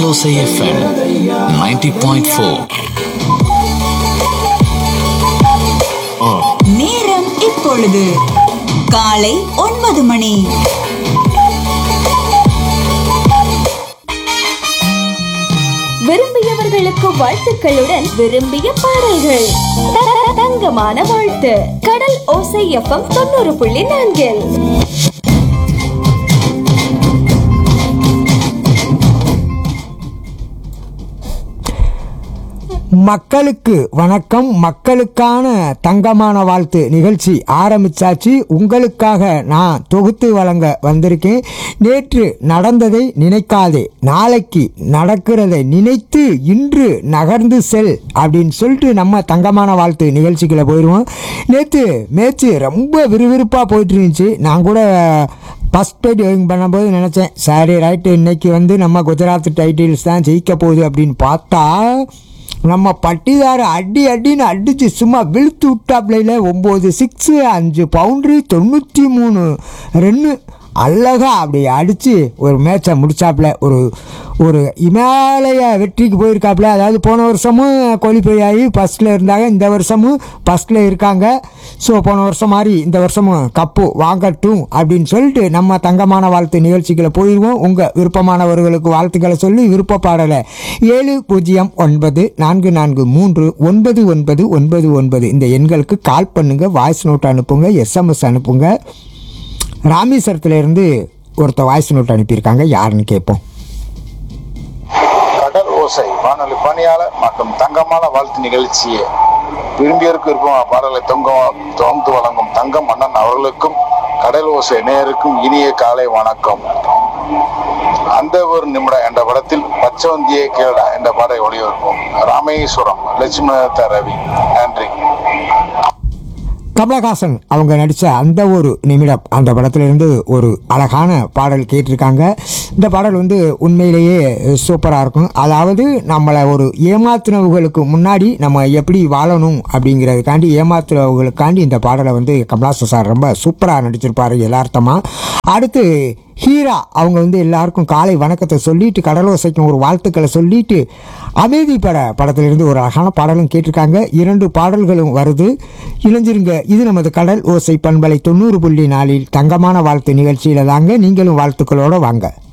கடலோசை FM 90.4 நேரம் இப்பொழுது காலை ஒன்பது மணி விரும்பியவர்களுக்கு வாழ்த்துக்களுடன் விரும்பிய பாடல்கள் த- த- தங்கமான வாழ்த்து கடல் ஓசை எஃப்எம் தொண்ணூறு புள்ளி நான்கில் மக்களுக்கு வணக்கம் மக்களுக்கான தங்கமான வாழ்த்து நிகழ்ச்சி ஆரம்பிச்சாச்சு உங்களுக்காக நான் தொகுத்து வழங்க வந்திருக்கேன் நேற்று நடந்ததை நினைக்காதே நாளைக்கு நடக்கிறதை நினைத்து இன்று நகர்ந்து செல் அப்படின்னு சொல்லிட்டு நம்ம தங்கமான வாழ்த்து நிகழ்ச்சிக்குள்ள போயிடுவோம் நேற்று மேட்ச்சு ரொம்ப விறுவிறுப்பாக போயிட்டு இருந்துச்சு நான் கூட ஃபஸ்ட் டைட்டிங் பண்ணும்போது நினச்சேன் சரி ரைட்டு இன்னைக்கு வந்து நம்ம குஜராத் டைட்டில்ஸ் தான் ஜெயிக்க போகுது அப்படின்னு பார்த்தா நம்ம பட்டிதார அடி அடின்னு அடிச்சு சும்மா விழுத்து விட்டாப்லையில் ஒம்பது சிக்ஸு அஞ்சு பவுண்ட்ரி தொண்ணூற்றி மூணு ரன்னு அழகா அப்படி அடித்து ஒரு மேட்சை முடிச்சாப்புல ஒரு ஒரு இமாலய வெற்றிக்கு போயிருக்காப்புல அதாவது போன வருஷமும் குவாலிஃபை ஆகி ஃபஸ்ட்டில் இருந்தாங்க இந்த வருஷமும் ஃபஸ்ட்டில் இருக்காங்க ஸோ போன வருஷம் மாதிரி இந்த வருஷமும் கப்பு வாங்கட்டும் அப்படின்னு சொல்லிட்டு நம்ம தங்கமான வாழ்த்து நிகழ்ச்சிகளை போயிடுவோம் உங்கள் விருப்பமானவர்களுக்கு வாழ்த்துக்களை சொல்லி விருப்ப பாடலை ஏழு பூஜ்ஜியம் ஒன்பது நான்கு நான்கு மூன்று ஒன்பது ஒன்பது ஒன்பது ஒன்பது இந்த எண்களுக்கு கால் பண்ணுங்கள் வாய்ஸ் நோட் அனுப்புங்க எஸ்எம்எஸ் அனுப்புங்க ராமேஸ்வரத்துல இருந்து ஒருத்தர் வாய்ஸ் நோட் அனுப்பியிருக்காங்க யாருன்னு கேட்போம் கடல் ஓசை வானொலி பணியாளர் மற்றும் தங்கமான வாழ்த்து நிகழ்ச்சியை விரும்பியருக்கு இருக்கும் பாடலை தொங்க தொகுத்து வழங்கும் தங்கம் அண்ணன் அவர்களுக்கும் கடல் ஓசை நேயருக்கும் இனிய காலை வணக்கம் அந்த ஒரு நிமிடம் என்ற படத்தில் பச்சவந்தியே கேளடா என்ற பாடலை ஒளிபரப்போம் ராமேஸ்வரம் லட்சுமண ரவி நன்றி கமலஹாசன் அவங்க நடித்த அந்த ஒரு நிமிடம் அந்த படத்திலிருந்து ஒரு அழகான பாடல் கேட்டிருக்காங்க இந்த பாடல் வந்து உண்மையிலேயே சூப்பராக இருக்கும் அதாவது நம்மளை ஒரு ஏமாத்துனவர்களுக்கு முன்னாடி நம்ம எப்படி வாழணும் அப்படிங்கிறதுக்காண்டி ஏமாத்துனவர்களுக்காண்டி இந்த பாடலை வந்து கமலஹாசன் சார் ரொம்ப சூப்பராக நடிச்சிருப்பாரு யதார்த்தமாக அடுத்து ஹீரா அவங்க வந்து எல்லாருக்கும் காலை வணக்கத்தை சொல்லிட்டு கடலோசைக்கும் ஒரு வாழ்த்துக்களை சொல்லிட்டு அமைதி பட படத்திலிருந்து ஒரு அழகான பாடலும் கேட்டிருக்காங்க இரண்டு பாடல்களும் வருது இணைஞ்சிருங்க இது நமது கடல் ஓசை பண்பலை தொண்ணூறு புள்ளி நாலில் தங்கமான வாழ்த்து நிகழ்ச்சியில தாங்க நீங்களும் வாழ்த்துக்களோட வாங்க